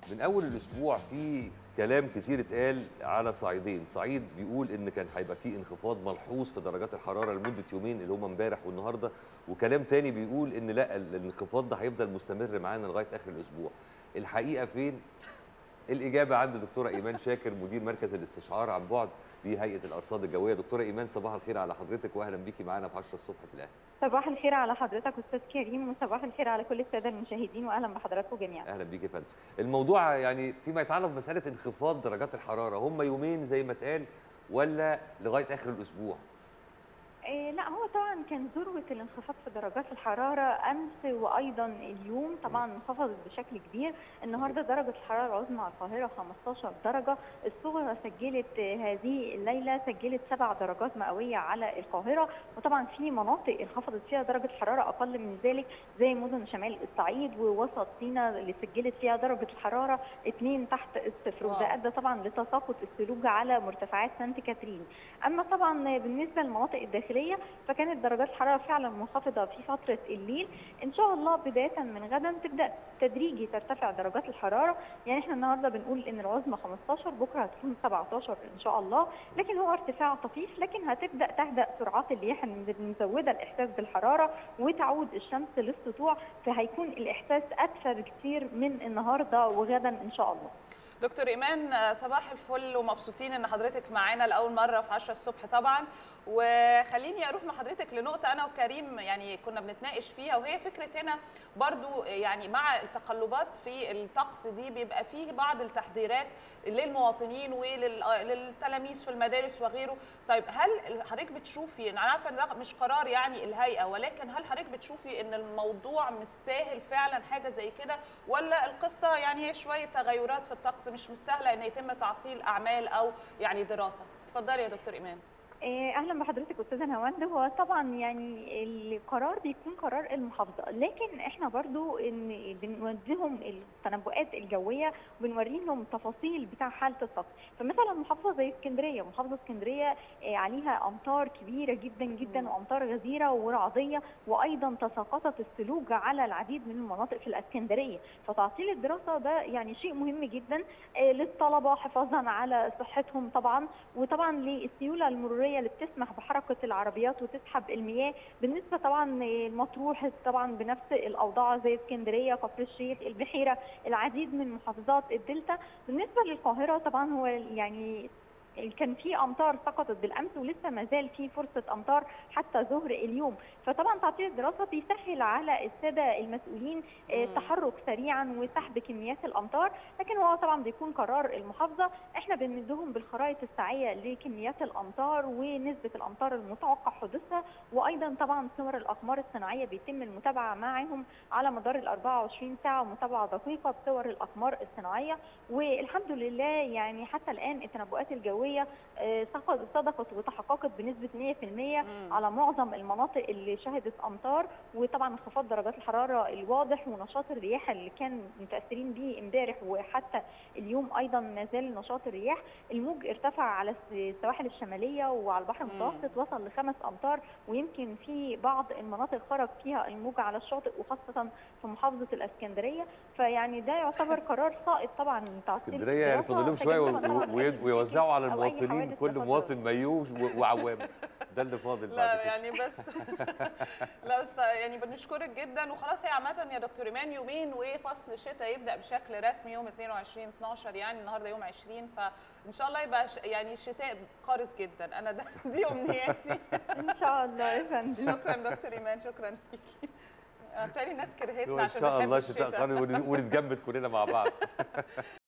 من اول الاسبوع في كلام كتير اتقال على صعيدين صعيد بيقول ان كان هيبقى في انخفاض ملحوظ في درجات الحراره لمده يومين اللي هم امبارح والنهارده وكلام تاني بيقول ان لا ال- الانخفاض ده هيفضل مستمر معانا لغايه اخر الاسبوع الحقيقه فين الاجابه عند دكتوره ايمان شاكر مدير مركز الاستشعار عن بعد بهيئه الارصاد الجويه دكتوره ايمان صباح الخير على حضرتك واهلا بيكي معانا في 10 الصبح في الاهلي صباح الخير على حضرتك استاذ كريم وصباح الخير على كل الساده المشاهدين واهلا بحضراتكم جميعا اهلا بيك يا فندم الموضوع يعني فيما يتعلق بمساله انخفاض درجات الحراره هم يومين زي ما اتقال ولا لغايه اخر الاسبوع إيه لا هو طبعا كان ذروه الانخفاض في درجات الحراره امس وايضا اليوم طبعا انخفضت بشكل كبير النهارده درجه الحراره العظمى على القاهره 15 درجه الصغرى سجلت آه، هذه الليله سجلت 7 درجات مئويه على القاهره وطبعا في مناطق انخفضت فيها درجه الحراره اقل من ذلك زي مدن شمال الصعيد ووسط سيناء اللي سجلت فيها درجه الحراره 2 تحت الصفر واو. وده ادى طبعا لتساقط الثلوج على مرتفعات سانت كاترين اما طبعا بالنسبه للمناطق الداخليه فكانت درجات الحراره فعلا منخفضه في فتره الليل ان شاء الله بدايه من غدا تبدا تدريجي ترتفع درجات الحراره يعني احنا النهارده بنقول ان العظمى 15 بكره هتكون 17 ان شاء الله لكن هو ارتفاع طفيف لكن هتبدا تهدأ سرعات الرياح المزوده الاحساس بالحراره وتعود الشمس للسطوع فهيكون الاحساس ادفى بكثير من النهارده وغدا ان شاء الله دكتور ايمان آه، صباح الفل ومبسوطين ان حضرتك معانا لاول مره في 10 الصبح طبعا وخليني اروح مع حضرتك لنقطه انا وكريم يعني كنا بنتناقش فيها وهي فكره هنا برضو يعني مع التقلبات في الطقس دي بيبقى فيه بعض التحذيرات للمواطنين وللتلاميذ في المدارس وغيره طيب هل حضرتك بتشوفي انا عارفه ان ده مش قرار يعني الهيئه ولكن هل حضرتك بتشوفي ان الموضوع مستاهل فعلا حاجه زي كده ولا القصه يعني هي شويه تغيرات في الطقس مش مستاهله ان يتم تعطيل اعمال او يعني دراسه اتفضلي يا دكتور ايمان إيه، اهلا بحضرتك استاذه نواند هو طبعا يعني القرار بيكون قرار المحافظه لكن احنا برضو ان بنوديهم التنبؤات الجويه وبنوري لهم تفاصيل بتاع حاله الطقس فمثلا محافظه زي اسكندريه محافظه اسكندريه إيه، عليها امطار كبيره جدا جدا مم. وامطار غزيره ورعديه وايضا تساقطت الثلوج على العديد من المناطق في الاسكندريه فتعطيل الدراسه ده يعني شيء مهم جدا إيه، للطلبه حفاظا على صحتهم طبعا وطبعا للسيوله المروريه اللي بتسمح بحركه العربيات وتسحب المياه بالنسبه طبعا مطروح طبعا بنفس الاوضاع زي اسكندريه كفر الشيخ البحيره العديد من محافظات الدلتا بالنسبه للقاهره طبعا هو يعني كان في امطار سقطت بالامس ولسه ما زال في فرصه امطار حتى ظهر اليوم فطبعا تعطيل الدراسه بيسهل على الساده المسؤولين آه، مم. التحرك سريعا وسحب كميات الامطار لكن هو طبعا بيكون قرار المحافظه احنا بنمدهم بالخرائط الساعيه لكميات الامطار ونسبه الامطار المتوقع حدوثها وايضا طبعا صور الاقمار الصناعيه بيتم المتابعه معهم على مدار ال 24 ساعه متابعه دقيقه بصور الاقمار الصناعيه والحمد لله يعني حتى الان التنبؤات الجويه آه، صدقت صدقت وتحققت بنسبه 100% مم. على معظم المناطق اللي شهدت امطار وطبعا انخفاض درجات الحراره الواضح ونشاط الرياح اللي كان متاثرين به امبارح وحتى اليوم ايضا ما زال نشاط الرياح الموج ارتفع على السواحل الشماليه وعلى البحر مم. المتوسط وصل لخمس امتار ويمكن في بعض المناطق خرج فيها الموج على الشاطئ وخاصه في محافظه الاسكندريه فيعني ده يعتبر قرار صائب طبعا تعطيل اسكندريه يعني الدراسة. فاضل لهم شويه تجنبا طبعاً و- ويد- ويوزعوا على أو أي المواطنين حوادث كل لا قدر مواطن الله. مايوه و- وعوامه ده اللي فاضل بعد لا كده يعني بس لا بس يعني بنشكرك جدا وخلاص هي عامة يا دكتور ايمان يومين وفصل الشتاء يبدا بشكل رسمي يوم 22 12 يعني النهارده يوم 20 فان شاء الله يبقى ش- يعني الشتاء قارس جدا انا ده دي امنياتي ان شاء الله يا فندم شكرا دكتور ايمان شكرا ليكي بالتالي الناس كرهتنا ان عشان شاء بنحب الله شتاء الشتاء. قاري ونتجمد كلنا مع بعض